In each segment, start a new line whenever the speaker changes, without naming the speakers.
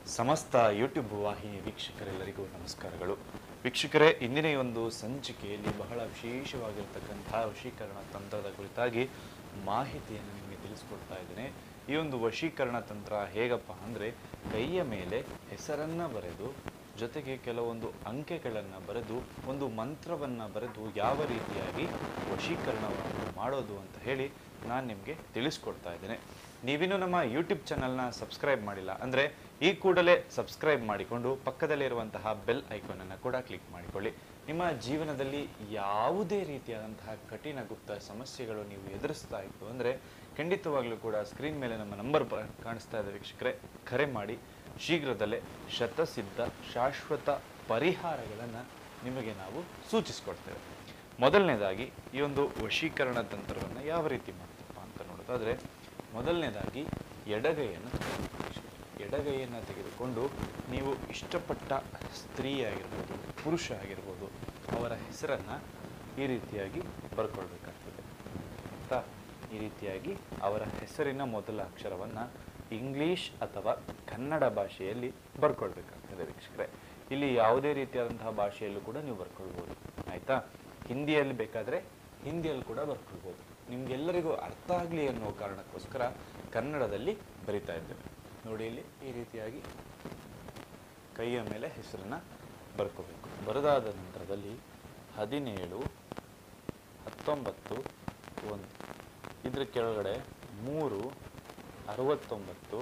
ಸಮಸ್ತ ಯೂಟ್ಯೂಬ್ ವಾಹಿನಿ ವೀಕ್ಷಕರೆಲ್ಲರಿಗೂ ನಮಸ್ಕಾರಗಳು ವೀಕ್ಷಕರೇ ಇಂದಿನ ಈ ಒಂದು ಸಂಚಿಕೆಯಲ್ಲಿ ಬಹಳ ವಿಶೇಷವಾಗಿರ್ತಕ್ಕಂಥ ವಶೀಕರಣ ತಂತ್ರದ ಕುರಿತಾಗಿ ಮಾಹಿತಿಯನ್ನು ನಿಮಗೆ ತಿಳಿಸ್ಕೊಡ್ತಾ ಇದ್ದೇನೆ ಈ ಒಂದು ವಶೀಕರಣ ತಂತ್ರ ಹೇಗಪ್ಪ ಅಂದರೆ ಕೈಯ ಮೇಲೆ ಹೆಸರನ್ನ ಬರೆದು ಜೊತೆಗೆ ಕೆಲವೊಂದು ಅಂಕೆಗಳನ್ನು ಬರೆದು ಒಂದು ಮಂತ್ರವನ್ನು ಬರೆದು ಯಾವ ರೀತಿಯಾಗಿ ವಶೀಕರಣವನ್ನು ಮಾಡೋದು ಅಂತ ಹೇಳಿ ನಾನು ನಿಮಗೆ ತಿಳಿಸ್ಕೊಡ್ತಾ ಇದ್ದೇನೆ ನೀವಿನ್ನೂ ನಮ್ಮ ಯೂಟ್ಯೂಬ್ ಚಾನಲ್ನ ಸಬ್ಸ್ಕ್ರೈಬ್ ಮಾಡಿಲ್ಲ ಅಂದರೆ ಈ ಕೂಡಲೇ ಸಬ್ಸ್ಕ್ರೈಬ್ ಮಾಡಿಕೊಂಡು ಪಕ್ಕದಲ್ಲಿರುವಂತಹ ಬೆಲ್ ಐಕಾನನ್ನು ಕೂಡ ಕ್ಲಿಕ್ ಮಾಡಿಕೊಳ್ಳಿ ನಿಮ್ಮ ಜೀವನದಲ್ಲಿ ಯಾವುದೇ ರೀತಿಯಾದಂತಹ ಕಠಿಣ ಗುಪ್ತ ಸಮಸ್ಯೆಗಳು ನೀವು ಎದುರಿಸ್ತಾ ಇತ್ತು ಅಂದರೆ ಖಂಡಿತವಾಗ್ಲೂ ಕೂಡ ಸ್ಕ್ರೀನ್ ಮೇಲೆ ನಮ್ಮ ನಂಬರ್ ಕಾಣಿಸ್ತಾ ಇದೆ ವೀಕ್ಷಕರೇ ಕರೆ ಮಾಡಿ ಶೀಘ್ರದಲ್ಲೇ ಶತಸಿದ್ಧ ಶಾಶ್ವತ ಪರಿಹಾರಗಳನ್ನು ನಿಮಗೆ ನಾವು ಸೂಚಿಸ್ಕೊಡ್ತೇವೆ ಮೊದಲನೇದಾಗಿ ಈ ಒಂದು ವಶೀಕರಣ ತಂತ್ರವನ್ನು ಯಾವ ರೀತಿ ಮಾಡ್ತಪ್ಪ ಅಂತ ನೋಡೋದಾದ್ರೆ ಮೊದಲನೇದಾಗಿ ಎಡಗೈಯನ್ನು ತೆಗೆದುಕೊಳ್ಳಿ. ಎಡಗೈಯನ್ನು ತೆಗೆದುಕೊಂಡು ನೀವು ಇಷ್ಟಪಟ್ಟ ಸ್ತ್ರೀ ಆಗಿರ್ಬೋದು ಪುರುಷ ಆಗಿರ್ಬೋದು ಅವರ ಹೆಸರನ್ನು ಈ ರೀತಿಯಾಗಿ ಬರ್ಕೊಳ್ಬೇಕಾಗ್ತದೆ ಆಯ್ತಾ ಈ ರೀತಿಯಾಗಿ ಅವರ ಹೆಸರಿನ ಮೊದಲ ಅಕ್ಷರವನ್ನು ಇಂಗ್ಲಿಷ್ ಅಥವಾ ಕನ್ನಡ ಭಾಷೆಯಲ್ಲಿ ಬರ್ಕೊಳ್ಬೇಕಾಗ್ತದೆ ವೀಕ್ಷಕರೇ ಇಲ್ಲಿ ಯಾವುದೇ ರೀತಿಯಾದಂತಹ ಭಾಷೆಯಲ್ಲೂ ಕೂಡ ನೀವು ಬರ್ಕೊಳ್ಬೋದು ಆಯ್ತಾ ಹಿಂದಿಯಲ್ಲಿ ಬೇಕಾದರೆ ಹಿಂದಿಯಲ್ಲಿ ಕೂಡ ಬರ್ಕೊಳ್ಬೋದು ನಿಮ್ಗೆಲ್ಲರಿಗೂ ಅರ್ಥ ಆಗಲಿ ಅನ್ನೋ ಕಾರಣಕ್ಕೋಸ್ಕರ ಕನ್ನಡದಲ್ಲಿ ಬರಿತಾ ಇದ್ದೇವೆ ನೋಡಿ ಇಲ್ಲಿ ಈ ರೀತಿಯಾಗಿ ಕೈಯ ಮೇಲೆ ಹೆಸರನ್ನ ಬರ್ಕೋಬೇಕು ಬರದಾದ ನಂತರದಲ್ಲಿ ಹದಿನೇಳು ಹತ್ತೊಂಬತ್ತು ಒಂದು ಇದ್ರ ಕೆಳಗಡೆ ಮೂರು ಅರವತ್ತೊಂಬತ್ತು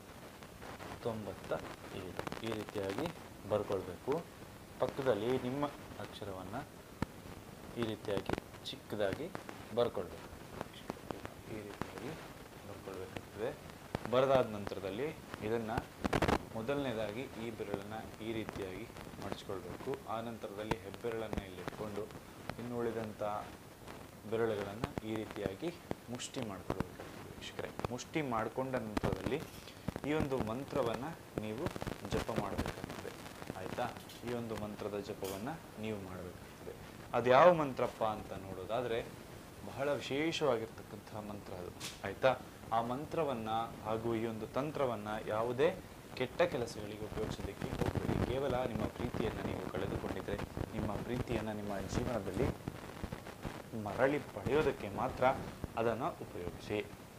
ತೊಂಬತ್ತ ಏಳು ಈ ರೀತಿಯಾಗಿ ಬರ್ಕೊಳ್ಬೇಕು ಪಕ್ಕದಲ್ಲಿ ನಿಮ್ಮ ಅಕ್ಷರವನ್ನು ಈ ರೀತಿಯಾಗಿ ಚಿಕ್ಕದಾಗಿ ಬರ್ಕೊಳ್ಬೇಕು ಈ ರೀತಿಯಾಗಿ ಬರ್ಕೊಳ್ಬೇಕಾಗ್ತದೆ ಬರದಾದ ನಂತರದಲ್ಲಿ ಇದನ್ನು ಮೊದಲನೇದಾಗಿ ಈ ಬೆರಳನ್ನು ಈ ರೀತಿಯಾಗಿ ಮಡಚ್ಕೊಳ್ಬೇಕು ಆ ನಂತರದಲ್ಲಿ ಹೆಬ್ಬೆರಳನ್ನು ಇಲ್ಲಿಟ್ಕೊಂಡು ಇನ್ನು ಉಳಿದಂಥ ಬೆರಳುಗಳನ್ನು ಈ ರೀತಿಯಾಗಿ ಮುಷ್ಟಿ ಮಾಡ್ಕೊಳ್ಬೇಕಾಗ್ತದೆ ವೀಕ್ಷಕರೇ ಮುಷ್ಟಿ ಮಾಡಿಕೊಂಡ ನಂತರದಲ್ಲಿ ಈ ಒಂದು ಮಂತ್ರವನ್ನು ನೀವು ಜಪ ಮಾಡಬೇಕಾಗ್ತದೆ ಆಯಿತಾ ಈ ಒಂದು ಮಂತ್ರದ ಜಪವನ್ನು ನೀವು ಮಾಡಬೇಕಾಗ್ತದೆ ಅದು ಯಾವ ಮಂತ್ರಪ್ಪ ಅಂತ ನೋಡೋದಾದರೆ ಬಹಳ ವಿಶೇಷವಾಗಿರ್ತಕ್ಕಂತಹ ಮಂತ್ರ ಅದು ಆಯಿತಾ ಆ ಮಂತ್ರವನ್ನು ಹಾಗೂ ಈ ಒಂದು ತಂತ್ರವನ್ನು ಯಾವುದೇ ಕೆಟ್ಟ ಕೆಲಸಗಳಿಗೆ ಉಪಯೋಗಿಸೋದಕ್ಕೆ ಹೋಗಬೇಡಿ ಕೇವಲ ನಿಮ್ಮ ಪ್ರೀತಿಯನ್ನು ನೀವು ಕಳೆದುಕೊಂಡಿದ್ರೆ ನಿಮ್ಮ ಪ್ರೀತಿಯನ್ನು ನಿಮ್ಮ ಜೀವನದಲ್ಲಿ ಮರಳಿ ಪಡೆಯೋದಕ್ಕೆ ಮಾತ್ರ ಅದನ್ನು ಉಪಯೋಗಿಸಿ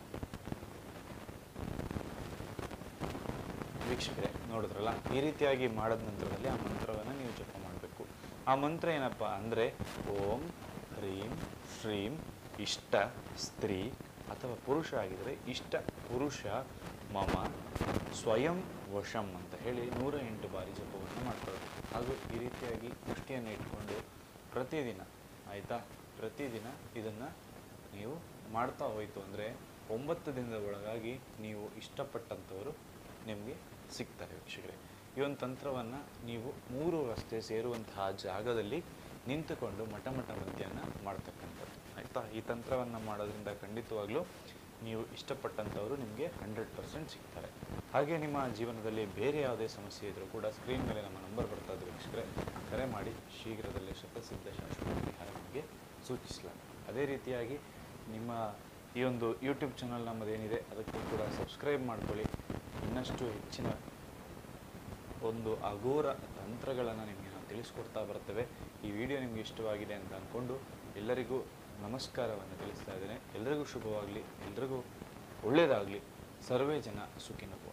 ವೀಕ್ಷಕರೇ ನೋಡಿದ್ರಲ್ಲ ಈ ರೀತಿಯಾಗಿ ಮಾಡಿದ ನಂತರದಲ್ಲಿ ಆ ಮಂತ್ರವನ್ನು ನೀವು ಜಪ ಮಾಡಬೇಕು ಆ ಮಂತ್ರ ಏನಪ್ಪ ಅಂದರೆ ಓಂ ಹ್ರೀಂ ಶ್ರೀಂ ಇಷ್ಟ ಸ್ತ್ರೀ ಅಥವಾ ಪುರುಷ ಆಗಿದರೆ ಇಷ್ಟ ಪುರುಷ ಮಮ ಸ್ವಯಂ ವಶಂ ಅಂತ ಹೇಳಿ ನೂರ ಎಂಟು ಬಾರಿ ಜಪವನ್ನು ಮಾಡ್ಕೊಳ್ಬೇಕು ಹಾಗೂ ಈ ರೀತಿಯಾಗಿ ಮುಷ್ಟಿಯನ್ನು ಇಟ್ಕೊಂಡು ಪ್ರತಿದಿನ ಆಯಿತಾ ಪ್ರತಿದಿನ ಇದನ್ನು ನೀವು ಮಾಡ್ತಾ ಹೋಯಿತು ಅಂದರೆ ಒಂಬತ್ತು ದಿನದ ಒಳಗಾಗಿ ನೀವು ಇಷ್ಟಪಟ್ಟಂಥವರು ನಿಮಗೆ ಸಿಗ್ತಾರೆ ವೀಕ್ಷಕರೇ ಈ ಒಂದು ತಂತ್ರವನ್ನು ನೀವು ಮೂರು ರಸ್ತೆ ಸೇರುವಂತಹ ಜಾಗದಲ್ಲಿ ನಿಂತುಕೊಂಡು ಮಠ ಮಠ ಮಧ್ಯಾಹ್ನ ಮಾಡ್ತಕ್ಕಂಥದ್ದು ಆಯಿತಾ ಈ ತಂತ್ರವನ್ನು ಮಾಡೋದ್ರಿಂದ ಖಂಡಿತವಾಗ್ಲೂ ನೀವು ಇಷ್ಟಪಟ್ಟಂಥವರು ನಿಮಗೆ ಹಂಡ್ರೆಡ್ ಪರ್ಸೆಂಟ್ ಸಿಗ್ತಾರೆ ಹಾಗೆ ನಿಮ್ಮ ಜೀವನದಲ್ಲಿ ಬೇರೆ ಯಾವುದೇ ಸಮಸ್ಯೆ ಇದ್ರೂ ಕೂಡ ಸ್ಕ್ರೀನ್ ಮೇಲೆ ನಮ್ಮ ನಂಬರ್ ಬರ್ತಾ ಇದ್ರೆ ವೀಕ್ಷಕರೇ ಕರೆ ಮಾಡಿ ಶೀಘ್ರದಲ್ಲೇ ಶತಸಿದ್ಧ ಶಾಶ್ವತ ಪರಿಹಾರ ನಿಮಗೆ ಸೂಚಿಸಲಾಗುತ್ತೆ ಅದೇ ರೀತಿಯಾಗಿ ನಿಮ್ಮ ಈ ಒಂದು ಯೂಟ್ಯೂಬ್ ಚಾನಲ್ ನಮ್ಮದೇನಿದೆ ಅದಕ್ಕೂ ಕೂಡ ಸಬ್ಸ್ಕ್ರೈಬ್ ಮಾಡ್ಕೊಳ್ಳಿ ಇನ್ನಷ್ಟು ಹೆಚ್ಚಿನ ಒಂದು ಅಘೋರ ತಂತ್ರಗಳನ್ನು ನಿಮಗೆ ನಾವು ತಿಳಿಸ್ಕೊಡ್ತಾ ಬರ್ತೇವೆ ಈ ವಿಡಿಯೋ ನಿಮಗೆ ಇಷ್ಟವಾಗಿದೆ ಅಂತ ಅಂದ್ಕೊಂಡು ಎಲ್ಲರಿಗೂ ನಮಸ್ಕಾರವನ್ನು ತಿಳಿಸ್ತಾ ಇದ್ದೇನೆ ಎಲ್ಲರಿಗೂ ಶುಭವಾಗಲಿ ಎಲ್ರಿಗೂ ಒಳ್ಳೆಯದಾಗಲಿ ಸರ್ವೇ ಜನ ಸುಖಿನ ಭವ